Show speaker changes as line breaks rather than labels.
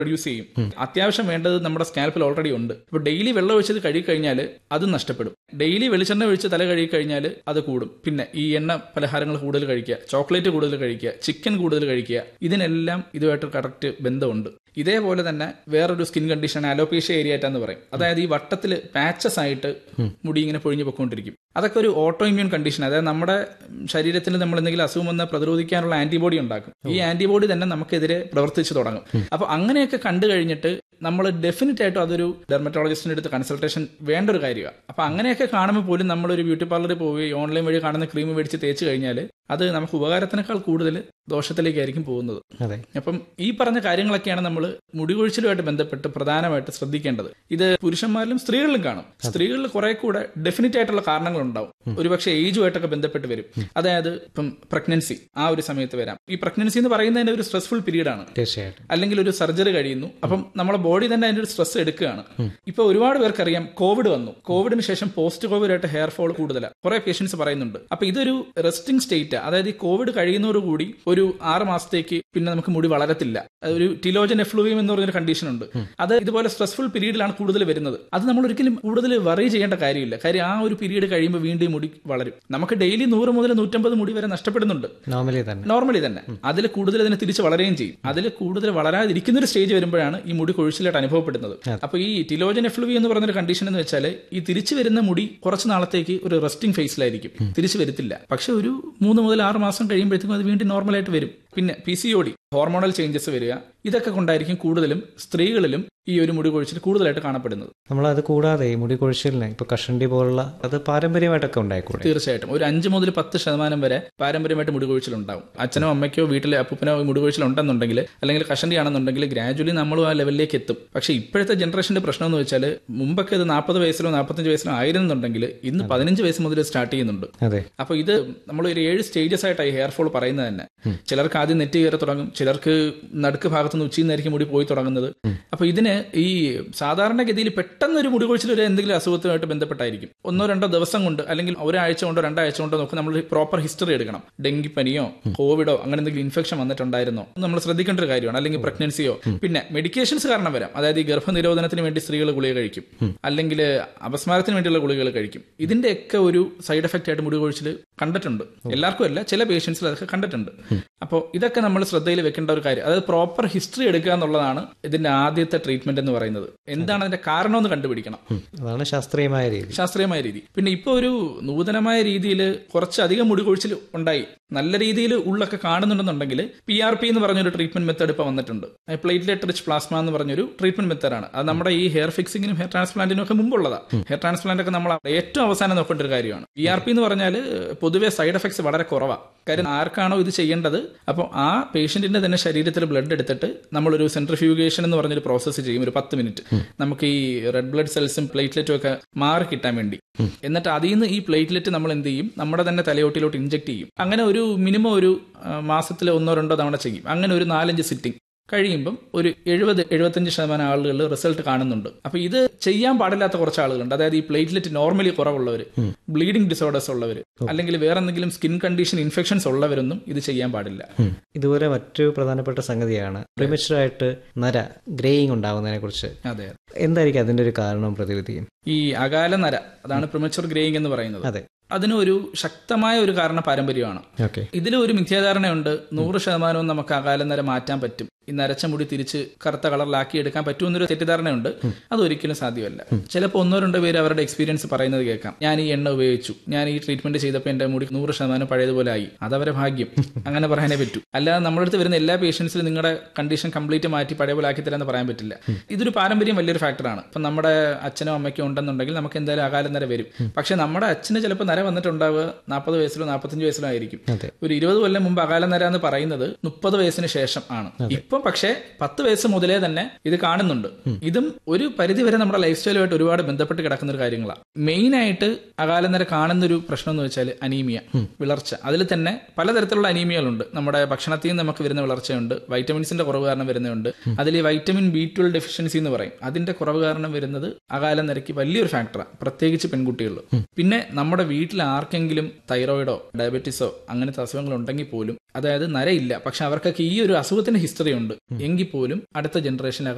produce ചെയ്യും അത്യാവശ്യം വേണ്ടത് നമ്മുടെ സ്കാൽപ്പിൽ ഓൾറെഡി ഉണ്ട് ഇപ്പോൾ ഡെയിലി വെള്ളം ഒഴിച്ചത് കഴുകി കഴിഞ്ഞാൽ അത് നഷ്ടപ്പെടും ഡെയിലി വെളിച്ചെണ്ണ ഒഴിച്ച് തല കഴുകി കഴിഞ്ഞാൽ അത് കൂടും പിന്നെ ഈ എണ്ണ പലഹാരങ്ങൾ കൂടുതൽ കഴിക്കുക ചോക്ലേറ്റ് കൂടുതൽ കഴിക്കുക ചിക്കൻ കൂടുതൽ കഴിക്കുക ഇതിനെല്ലാം ഇതുമായിട്ട് കറക്റ്റ് ബന്ധമുണ്ട് ഇതേപോലെ തന്നെ വേറൊരു സ്കിൻ കണ്ടീഷൻ അലോപേഷ്യ ഏരിയറ്റ എന്ന് പറയും അതായത് ഈ വട്ടത്തിൽ പാച്ചസ് ആയിട്ട് മുടി ഇങ്ങനെ പൊഴിഞ്ഞു പൊയ്ക്കൊണ്ടിരിക്കും അതൊക്കെ ഒരു ഓട്ടോ ഇമ്മ്യൂൺ കണ്ടീഷൻ അതായത് നമ്മുടെ ശരീരത്തിൽ നമ്മൾ എന്തെങ്കിലും അസുഖം വന്നാൽ പ്രതിരോധിക്കാനുള്ള ആന്റിബോഡി ഉണ്ടാക്കും ഈ ആന്റിബോഡി തന്നെ നമുക്കെതിരെ പ്രവർത്തിച്ചു തുടങ്ങും അപ്പൊ അങ്ങനെയൊക്കെ കണ്ടു കഴിഞ്ഞിട്ട് നമ്മൾ ഡെഫിനറ്റ് ആയിട്ടും അതൊരു ഡെർമറ്റോളജിസ്റ്റിന്റെ അടുത്ത് കൺസൾട്ടേഷൻ വേണ്ട ഒരു കാര്യമാണ് അപ്പൊ അങ്ങനെയൊക്കെ കാണുമ്പോൾ പോലും നമ്മൾ ഒരു ബ്യൂട്ടി പാർലറിൽ പോയി ഓൺലൈൻ വഴി കാണുന്ന ക്രീം മേടിച്ച് തേച്ച് കഴിഞ്ഞാൽ അത് നമുക്ക് ഉപകാരത്തിനേക്കാൾ കൂടുതൽ ദോഷത്തിലേക്കായിരിക്കും പോകുന്നത്
അതെ
അപ്പം ഈ പറഞ്ഞ കാര്യങ്ങളൊക്കെയാണ് നമ്മൾ മുടികൊഴിച്ചിലുമായിട്ട് ബന്ധപ്പെട്ട് പ്രധാനമായിട്ട് ശ്രദ്ധിക്കേണ്ടത് ഇത് പുരുഷന്മാരിലും സ്ത്രീകളിലും കാണും സ്ത്രീകളിൽ കുറെ കൂടെ ഡെഫിനറ്റ് ആയിട്ടുള്ള കാരണങ്ങൾ ഉണ്ടാവും ഒരുപക്ഷെ ഏജുമായിട്ടൊക്കെ ബന്ധപ്പെട്ട് വരും അതായത് ഇപ്പം പ്രഗ്നൻസി ആ ഒരു സമയത്ത് വരാം ഈ പ്രഗ്നൻസി എന്ന് പറയുന്നതിന്റെ ഒരു സ്ട്രെസ്ഫുൾ പീരീഡ് ആണ്
തീർച്ചയായിട്ടും
അല്ലെങ്കിൽ ഒരു സർജറി കഴിയുന്നു അപ്പം നമ്മുടെ ബോഡി തന്നെ അതിന്റെ ഒരു സ്ട്രെസ് എടുക്കുകയാണ് ഇപ്പൊ ഒരുപാട് പേർക്ക് അറിയാം കോവിഡ് വന്നു കോവിഡിന് ശേഷം പോസ്റ്റ് കോവിഡ് ആയിട്ട് ഹെയർ ഫോൾ കൂടുതലാണ് കുറെ പേഷ്യൻസ് പറയുന്നുണ്ട് അപ്പൊ ഇതൊരു റെസ്റ്റിംഗ് സ്റ്റേറ്റ് അതായത് ഈ കോവിഡ് കഴിയുന്നതോടുകൂടി ഒരു ആറ് മാസത്തേക്ക് പിന്നെ നമുക്ക് മുടി വളരത്തില്ല അത് ഒരു ടിലോജൻ എഫ്ലൂവിയം എന്ന് പറഞ്ഞൊരു കണ്ടീഷൻ ഉണ്ട് അത് ഇതുപോലെ സ്ട്രെസ്ഫുൾ പീരീഡിലാണ് കൂടുതൽ വരുന്നത് അത് നമ്മൾ ഒരിക്കലും കൂടുതൽ വറി ചെയ്യേണ്ട കാര്യമില്ല കാര്യം ആ ഒരു പീരീഡ് കഴിയുമ്പോൾ വീണ്ടും ഈ മുടി വളരും നമുക്ക് ഡെയിലി നൂറ് മുതൽ നൂറ്റമ്പത് മുടി വരെ നഷ്ടപ്പെടുന്നുണ്ട്
നോർമലി തന്നെ
നോർമലി തന്നെ അതിൽ കൂടുതൽ അതിനെ തിരിച്ച് വളരുകയും ചെയ്യും അതിൽ കൂടുതൽ വളരാതിരിക്കുന്ന ഒരു സ്റ്റേജ് വരുമ്പോഴാണ് ഈ മുടി കൊഴിച്ചിലായിട്ട് അനുഭവപ്പെടുന്നത് അപ്പൊ ഈ ടിലോജൻ എഫ്ലുവി എന്ന് പറഞ്ഞൊരു കണ്ടീഷൻ എന്ന് വെച്ചാൽ ഈ തിരിച്ചു വരുന്ന മുടി കുറച്ച് നാളത്തേക്ക് ഒരു റെസ്റ്റിംഗ് ഫേസിലായിരിക്കും തിരിച്ചു വരത്തില്ല പക്ഷെ ഒരു മൂന്ന് മുതൽ ആറ് മാസം കഴിയുമ്പോഴത്തേക്കും അത് വീണ്ടും നോർമലായിട്ട് വരും പിന്നെ P C O D hormonal changes വരിക ഇതൊക്കെ കൊണ്ടായിരിക്കും കൂടുതലും സ്ത്രീകളിലും ഈ ഒരു മുടി കൊഴിച്ചിൽ കൂടുതലായിട്ട് കാണപ്പെടുന്നത്
നമ്മൾ അത് കൂടാതെ ഈ മുടി കൊഴിച്ചിലിന് ഇപ്പൊ കഷണ്ടി പോലുള്ള അത് പാരമ്പര്യമായിട്ടൊക്കെ ഉണ്ടായിക്കൂടെ
തീർച്ചയായിട്ടും ഒരു അഞ്ച് മുതൽ പത്ത് ശതമാനം വരെ പാരമ്പര്യമായിട്ട് മുടി കൊഴിച്ചിലുണ്ടാവും അച്ഛനോ അമ്മയ്ക്കോ വീട്ടിലെ അപ്പൂപ്പനോ ഈ മുടി കൊഴിച്ചിൽ ഉണ്ടെന്നുണ്ടെങ്കിൽ അല്ലെങ്കിൽ കഷണ്ടി ആണെന്നുണ്ടെങ്കിൽ ഗ്രാജുവലി നമ്മളും ആ ലെവലിലേക്ക് എത്തും പക്ഷേ ഇപ്പോഴത്തെ ജനറേഷന്റെ പ്രശ്നം എന്ന് വെച്ചാൽ മുമ്പൊക്കെ ഇത് നാൽപ്പത് വയസ്സിലോ നാൽപ്പത്തഞ്ച് വയസ്സിലോ ആയിരുന്നുണ്ടെങ്കിൽ ഇന്ന് പതിനഞ്ച് വയസ്സ് മുതൽ സ്റ്റാർട്ട് ചെയ്യുന്നുണ്ട്
അതെ
അപ്പൊ ഇത് നമ്മൾ ഒരു ഏഴ് സ്റ്റേജസ് ആയിട്ടായി ഹെയർ ഫോൾ പറയുന്നത് തന്നെ ചിലർക്ക് ആദ്യം നെറ്റ് കയറി തുടങ്ങും ചിലർക്ക് നടുക്ക് ഭാഗത്ത് നിന്ന് ഉച്ചയിൽ നിന്നായിരിക്കും മുടി പോയി തുടങ്ങുന്നത് അപ്പൊ ഇതിന് ഈ സാധാരണഗതിയിൽ പെട്ടെന്ന് ഒരു മുടി കൊഴിച്ചിൽ ഒരു എന്തെങ്കിലും അസുഖത്തുമായിട്ട് ബന്ധപ്പെട്ടായിരിക്കും ഒന്നോ രണ്ടോ ദിവസം കൊണ്ട് അല്ലെങ്കിൽ ഒരാഴ്ച കൊണ്ടോ രണ്ടാഴ്ച കൊണ്ടോ നോക്കി നമ്മൾ പ്രോപ്പർ ഹിസ്റ്ററി എടുക്കണം ഡെങ്കിപ്പനിയോ കോവിഡോ അങ്ങനെ എന്തെങ്കിലും ഇൻഫെക്ഷൻ വന്നിട്ടുണ്ടായിരുന്നോ നമ്മൾ ശ്രദ്ധിക്കേണ്ട ഒരു കാര്യമാണ് അല്ലെങ്കിൽ പ്രഗ്നൻസിയോ പിന്നെ മെഡിക്കേഷൻസ് കാരണം വരാം അതായത് ഈ ഗർഭനിരോധനത്തിന് വേണ്ടി സ്ത്രീകൾ ഗുളിക കഴിക്കും അല്ലെങ്കിൽ അപസ്മാരത്തിന് വേണ്ടിയുള്ള ഗുളികകൾ കഴിക്കും ഇതിന്റെയൊക്കെ ഒരു സൈഡ് എഫക്റ്റ് ആയിട്ട് മുടി കൊഴിച്ചിൽ കണ്ടിട്ടുണ്ട് എല്ലാവർക്കും അല്ല ചില പേഷ്യൻസിൽ അതൊക്കെ കണ്ടിട്ടുണ്ട് അപ്പോൾ ഇതൊക്കെ നമ്മൾ ശ്രദ്ധയിൽ വെക്കേണ്ട ഒരു കാര്യം അതായത് പ്രോപ്പർ ഹിസ്റ്ററി എടുക്കുക എന്നുള്ളതാണ് ഇതിന്റെ ആദ്യത്തെ ട്രീറ്റ്മെന്റ് എന്ന് പറയുന്നത് എന്താണ് അതിന്റെ കാരണം എന്ന് കണ്ടുപിടിക്കണം
അതാണ് ശാസ്ത്രീയമായ രീതി
ശാസ്ത്രീയമായ രീതി പിന്നെ ഇപ്പോൾ ഒരു നൂതനമായ രീതിയിൽ കുറച്ചധികം മുടി കൊഴിച്ചിൽ ഉണ്ടായി നല്ല രീതിയിൽ ഉള്ളൊക്കെ കാണുന്നുണ്ടെന്നുണ്ടെങ്കിൽ പി ആർ പി എന്ന് പറഞ്ഞൊരു ട്രീറ്റ്മെന്റ് മെത്തേഡ് ഇപ്പോൾ വന്നിട്ടുണ്ട് പ്ലേറ്റ്ലെറ്റ് റിച്ച് പ്ലാസ്മ എന്ന് പറഞ്ഞൊരു ട്രീറ്റ്മെന്റ് മെത്തേഡാണ് അത് നമ്മുടെ ഈ ഹെയർ ഫിക്സിങ്ങിനും ഹെയർ ട്രാൻസ്പ്ലാന്റിനും ഒക്കെ മുമ്പുള്ളതാണ് ഹെയർ ട്രാൻസ്പ്ലാന്റ് ഒക്കെ നമ്മൾ ഏറ്റവും അവസാനം നോക്കേണ്ട ഒരു കാര്യമാണ് പി ആർ പി എന്ന് പറഞ്ഞാൽ പൊതുവെ സൈഡ് എഫക്ട്സ് വളരെ കുറവാണ് കാര്യം ആർക്കാണോ ഇത് ചെയ്യേണ്ടത് അപ്പോൾ ആ പേഷ്യന്റിന്റെ തന്നെ ശരീരത്തിൽ ബ്ലഡ് എടുത്തിട്ട് നമ്മളൊരു സെൻട്രിഫ്യൂഗേഷൻ എന്ന് പറഞ്ഞൊരു പ്രോസസ്സ് ചെയ്യും ഒരു പത്ത് മിനിറ്റ് നമുക്ക് ഈ റെഡ് ബ്ലഡ് സെൽസും പ്ലേറ്റ്ലെറ്റും ഒക്കെ മാറി കിട്ടാൻ വേണ്ടി എന്നിട്ട് അതിൽ നിന്ന് ഈ പ്ലേറ്റ്ലെറ്റ് നമ്മൾ എന്ത് ചെയ്യും നമ്മുടെ തന്നെ തലയോട്ടിലോട്ട് ഇഞ്ചെക്ട് ചെയ്യും അങ്ങനെ ഒരു മിനിമം ഒരു മാസത്തിൽ ഒന്നോ രണ്ടോ തവണ ചെയ്യും അങ്ങനെ ഒരു നാലഞ്ച് സിറ്റിംഗ് കഴിയുമ്പം ഒരു എഴുപത് എഴുപത്തഞ്ച് ശതമാനം ആളുകൾ റിസൾട്ട് കാണുന്നുണ്ട് അപ്പൊ ഇത് ചെയ്യാൻ പാടില്ലാത്ത കുറച്ച് ആളുകളുണ്ട് അതായത് ഈ പ്ലേറ്റ്ലെറ്റ് നോർമലി കുറവുള്ളവർ ബ്ലീഡിംഗ് ഡിസോർഡേഴ്സ് ഉള്ളവർ അല്ലെങ്കിൽ വേറെ എന്തെങ്കിലും സ്കിൻ കണ്ടീഷൻ ഇൻഫെക്ഷൻസ് ഉള്ളവരൊന്നും ഇത് ചെയ്യാൻ പാടില്ല
ഇതുപോലെ മറ്റൊരു പ്രധാനപ്പെട്ട സംഗതിയാണ് പ്രിമച്ചുറായിട്ട് നര ഗ്രേയിങ് ഉണ്ടാകുന്നതിനെ കുറിച്ച്
അതെ
എന്തായിരിക്കും അതിന്റെ ഒരു കാരണവും പ്രതിവിധിയും
ഈ അകാല നര അതാണ് പ്രിമച്ചുർ ഗ്രേയിങ് എന്ന് പറയുന്നത്
അതെ
അതിന് ഒരു ശക്തമായ ഒരു കാരണം പാരമ്പര്യമാണ്
ഓക്കെ
ഇതിൽ ഒരു മിഥ്യാധാരണയുണ്ട് നൂറ് ശതമാനവും നമുക്ക് അകാലം നര മാറ്റാൻ പറ്റും ഈ നരച്ച മുടി തിരിച്ച് കറുത്ത കളറിലാക്കി എടുക്കാൻ പറ്റുമെന്നൊരു തെറ്റിദ്ധാരണയുണ്ട് അതൊരിക്കലും സാധ്യമല്ല ചിലപ്പോൾ ഒന്നോ രണ്ടോ പേര് അവരുടെ എക്സ്പീരിയൻസ് പറയുന്നത് കേൾക്കാം ഞാൻ ഈ എണ്ണ ഉപയോഗിച്ചു ഞാൻ ഈ ട്രീറ്റ്മെന്റ് ചെയ്തപ്പോൾ എന്റെ മുടി നൂറ് ശതമാനം പഴയതുപോലെ ആയി അതവരെ ഭാഗ്യം അങ്ങനെ പറയാനേ പറ്റൂ അല്ലാതെ നമ്മുടെ അടുത്ത് വരുന്ന എല്ലാ പേഷ്യൻസിലും നിങ്ങളുടെ കണ്ടീഷൻ കംപ്ലീറ്റ് മാറ്റി പഴയ പോലെ ആക്കി തരാമെന്ന് പറയാൻ പറ്റില്ല ഇതൊരു പാരമ്പര്യം വലിയൊരു ഫാക്ടറാണ് ഇപ്പം നമ്മുടെ അച്ഛനോ അമ്മയ്ക്കോ ഉണ്ടെന്നുണ്ടെങ്കിൽ നമുക്ക് എന്തായാലും അകാലം നര വരും പക്ഷെ നമ്മുടെ അച്ഛന് ചിലപ്പോൾ നര വന്നിട്ടുണ്ടാവുക നാൽപ്പത് വയസ്സിലോ നാൽപ്പത്തഞ്ച് വയസ്സിലോ ആയിരിക്കും
അതെ
ഒരു ഇരുപത് കൊല്ലം മുമ്പ് അകാല നര എന്ന് പറയുന്നത് മുപ്പത് വയസ്സിന് ശേഷം ആണ് ഇപ്പം പക്ഷേ പത്ത് വയസ്സ് മുതലേ തന്നെ ഇത് കാണുന്നുണ്ട് ഇതും ഒരു പരിധി വരെ നമ്മുടെ ലൈഫ് സ്റ്റൈലുമായിട്ട് ഒരുപാട് ബന്ധപ്പെട്ട് കിടക്കുന്ന ഒരു കാര്യങ്ങളാണ് മെയിൻ ആയിട്ട് അകാല നര കാണുന്ന ഒരു പ്രശ്നം എന്ന് വെച്ചാൽ അനീമിയ വിളർച്ച അതിൽ തന്നെ പലതരത്തിലുള്ള അനീമിയകളുണ്ട് നമ്മുടെ ഭക്ഷണത്തിൽ നിന്ന് നമുക്ക് വരുന്ന വിളർച്ചയുണ്ട് വൈറ്റമിൻസിന്റെ കുറവ് കാരണം വരുന്നുണ്ട് അതിൽ ഈ വൈറ്റമിൻ ബി ട്വൽവ് ഡെഫിഷ്യൻസി എന്ന് പറയും അതിന്റെ കുറവ് കാരണം വരുന്നത് അകാല നരയ്ക്ക് വലിയൊരു ഫാക്ടറാണ് പ്രത്യേകിച്ച് പെൺകുട്ടികളിൽ പിന്നെ നമ്മുടെ വീട്ടിൽ ആർക്കെങ്കിലും തൈറോയിഡോ ഡയബറ്റീസോ അങ്ങനത്തെ അസുഖങ്ങൾ ഉണ്ടെങ്കിൽ പോലും അതായത് നരയില്ല പക്ഷെ അവർക്കൊക്കെ ഈ ഒരു അസുഖത്തിന്റെ ഹിസ്റ്ററി ഉണ്ട് എങ്കിൽ പോലും അടുത്ത ജനറേഷനിൽ